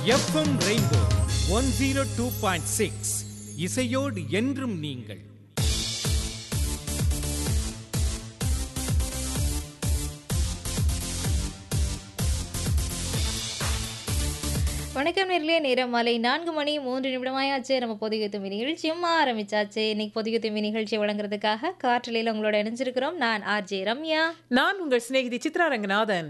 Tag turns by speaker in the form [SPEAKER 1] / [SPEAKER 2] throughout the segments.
[SPEAKER 1] FM rainbow one zero two point six இசையோடு என்றும் நீங்கள்
[SPEAKER 2] வணக்கம் நேர்களே நேரம் மாலை நான்கு மணி மூன்று நிமிடமாயாச்சு நம்ம பொதிகை தும்பி நிகழ்ச்சியும் ஆரம்பிச்சாச்சு இன்னைக்கு பொதிகை தும்பி நிகழ்ச்சி வழங்குறதுக்காக காற்றலையில் உங்களோட இணைஞ்சிருக்கிறோம் நான் ஆர்ஜே ரம்யா
[SPEAKER 3] நான் உங்கள் சிநேகிதி சித்ரா ரங்கநாதன்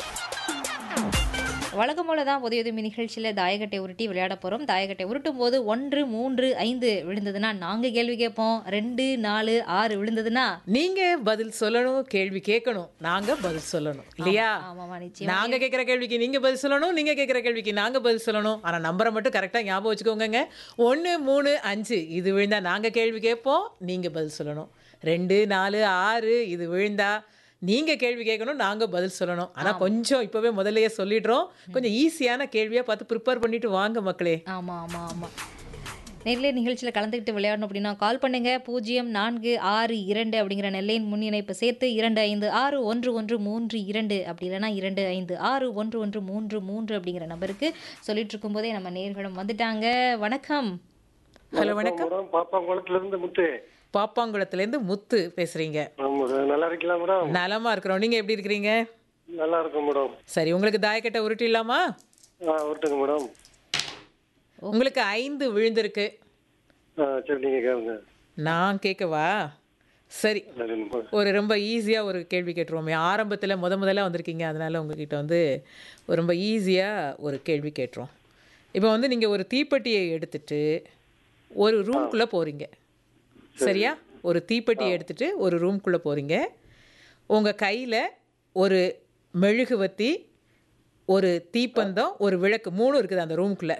[SPEAKER 2] வழக்கம் போல தான் பொதிகை தும்பி நிகழ்ச்சியில் தாயக்கட்டை உருட்டி விளையாட போகிறோம் தாயக்கட்டை உருட்டும் போது ஒன்று மூன்று ஐந்து விழுந்ததுன்னா நாங்கள் கேள்வி கேட்போம் ரெண்டு நாலு ஆறு விழுந்ததுன்னா
[SPEAKER 3] நீங்க பதில் சொல்லணும் கேள்வி கேட்கணும் நாங்க பதில் சொல்லணும் இல்லையா
[SPEAKER 2] ஆமாமா நிச்சயம்
[SPEAKER 3] நாங்க கேட்கிற கேள்விக்கு நீங்க பதில் சொல்லணும் நீங்க கேட்கிற கேள்விக்கு நாங்க பதில் சொல்லணும் ஆனா நம்பரை மட்டும் கரெக்டா ஞாபகம் வச்சுக்கோங்கங்க ஒன்று மூணு அஞ்சு இது விழுந்தா நாங்க கேள்வி கேட்போம் நீங்க பதில் சொல்லணும் ரெண்டு நாலு ஆறு இது விழுந்தா நீங்க கேள்வி கேட்கணும் நாங்க பதில் சொல்லணும் ஆனா கொஞ்சம் இப்பவே முதல்லயே சொல்லிடுறோம் கொஞ்சம் ஈஸியான கேள்வியா பார்த்து ப்ரிப்பேர் பண்ணிட்டு வாங்க மக்களே
[SPEAKER 2] ஆமாம் ஆமாம் ஆமாம் நெல்லை நிகழ்ச்சியில் கலந்துக்கிட்டு விளையாடணும் அப்படின்னா கால் பண்ணுங்க பூஜ்ஜியம் நான்கு ஆறு இரண்டு அப்படிங்கிற நெல்லையின் முன் இணைப்பு சேர்த்து இரண்டு ஐந்து ஆறு ஒன்று ஒன்று மூன்று இரண்டு அப்படி இல்லைன்னா இரண்டு ஐந்து ஆறு ஒன்று ஒன்று மூன்று மூன்று அப்படிங்கிற நம்பருக்கு சொல்லிட்டு இருக்கும்போதே நம்ம நேர்களும் வந்துட்டாங்க வணக்கம்
[SPEAKER 3] ஹலோ வணக்கம்
[SPEAKER 4] மேடம் பாப்பாங்குளத்துல இருந்து முத்து
[SPEAKER 3] பாப்பாங்குளத்துல இருந்து முத்து பேசுறீங்க
[SPEAKER 4] ஆமா மேடம். நல்லா இருக்கீங்களா மேடம்
[SPEAKER 3] நலமா இருக்கிறோம் நீங்க எப்படி இருக்கிறீங்க
[SPEAKER 4] நல்லா இருக்கும் மேடம்
[SPEAKER 3] சரி உங்களுக்கு தாயக்கட்டை உருட்டிடலாமா
[SPEAKER 4] ஆ விட்டுங்க மேடம்
[SPEAKER 3] உங்களுக்கு ஐந்து விழுந்திருக்கு
[SPEAKER 4] ஆ சரி நீங்க கேளுங்க
[SPEAKER 3] நான் கேட்கவா சரி
[SPEAKER 4] சரி, மேடம்.
[SPEAKER 3] ஒரு ரொம்ப ஈஸியாக ஒரு கேள்வி கேட்டுருவோமே ஆரம்பத்தில் முத முதல்ல வந்திருக்கீங்க அதனால உங்ககிட்ட வந்து ஒரு ரொம்ப ஈஸியாக ஒரு கேள்வி கேட்டுருவோம் இப்போ வந்து நீங்கள் ஒரு தீப்பெட்டியை எடுத்துட்டு ஒரு ரூம்குள்ளே போகிறீங்க சரியா ஒரு தீப்பெட்டியை எடுத்துட்டு ஒரு ரூம்குள்ளே போகிறீங்க உங்கள் கையில் ஒரு மெழுகுவத்தி ஒரு தீப்பந்தம் ஒரு விளக்கு மூணும் இருக்குது அந்த ரூம்குள்ளே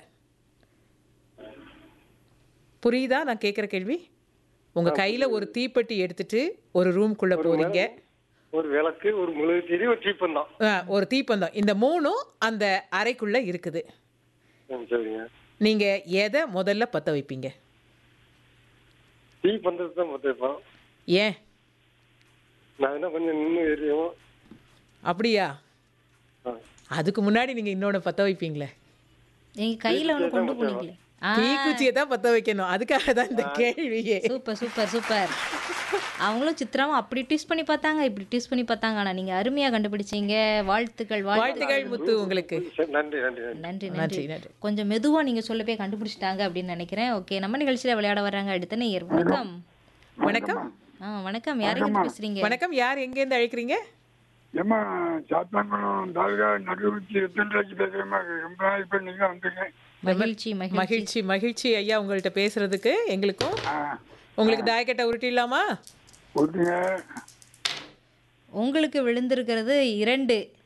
[SPEAKER 3] புரியுதா நான் கேட்குற கேள்வி உங்கள் கையில் ஒரு தீப்பெட்டி எடுத்துட்டு ஒரு ரூம்குள்ளே போகிறீங்க
[SPEAKER 4] ஒரு விளக்கு ஒரு முழுத்திரி ஒரு தீப்பந்தம்
[SPEAKER 3] ஆ, ஒரு தீப்பந்தம் இந்த மூணும் அந்த அறைக்குள்ளே இருக்குது
[SPEAKER 4] ம், சரிங்க
[SPEAKER 3] நீங்கள் எதை முதல்ல பற்ற வைப்பீங்க
[SPEAKER 4] தீப்பந்தத்தை தான் பார்த்துருப்போம்
[SPEAKER 3] ஏன்
[SPEAKER 4] நான் என்ன கொஞ்சம் நின்று எரியும்
[SPEAKER 3] அப்படியா
[SPEAKER 4] ஆ.
[SPEAKER 3] அதுக்கு முன்னாடி நீங்கள் இன்னொன்று பற்ற வைப்பீங்களே
[SPEAKER 2] நீங்கள் கையில் ஒன்று கொண்டு போனீங்களே ஆ
[SPEAKER 3] தீக்குச்சியை தான் பற்ற வைக்கணும் அதுக்காக தான் இந்த கேள்வியே
[SPEAKER 2] சூப்பர் சூப்பர் சூப்பர் அவங்களும் சித்திராவும் அப்படி ட்விஸ்ட் பண்ணி பார்த்தாங்க இப்படி ட்விஸ்ட் பண்ணி பார்த்தாங்க ஆனால் நீங்கள் அருமையாக கண்டுபிடிச்சீங்க வாழ்த்துக்கள் வாழ்த்து
[SPEAKER 3] வாழ்த்துக்கள் முத்து உங்களுக்கு
[SPEAKER 4] சரி நன்றி நன்றி நன்றி
[SPEAKER 2] நன்றி
[SPEAKER 3] நன்றி
[SPEAKER 2] நன்றி
[SPEAKER 3] நன்றி
[SPEAKER 2] கொஞ்சம் மெதுவா நீங்க சொல்லவே கண்டுபிடிச்சிட்டாங்க அப்படின்னு நினைக்கிறேன் ஓகே நம்ம நிகழ்ச்சியில விளையாட வர்றாங்க அடுத்த நேயர் வணக்கம்
[SPEAKER 3] வணக்கம்
[SPEAKER 2] ஆ வணக்கம் யாருங்க பேசுறீங்க
[SPEAKER 3] வணக்கம் யார் எங்கேருந்து அழைக்கிறீங்க
[SPEAKER 5] ஏம்மா சாத்தாங்குளம் தாலுகா நடுவுச்சி எத்தனை ரூபாய்க்கு பேசுகிறேம்மா ரொம்ப நாள் இப்போ நீங்கள் வந்துங்க
[SPEAKER 2] மகிழ்ச்சி மகிழ்ச்சி
[SPEAKER 3] மகிழ்ச்சி மகிழ்ச்சி ஐயா உங்கள்கிட்ட பேசுறதுக்கு எங்களுக்கும் உங்களுக்கு தாயக்கட்டை உருட்டிடலாமா
[SPEAKER 5] விட்டுங்க
[SPEAKER 2] உங்களுக்கு விழுந்திருக்கிறது இரண்டு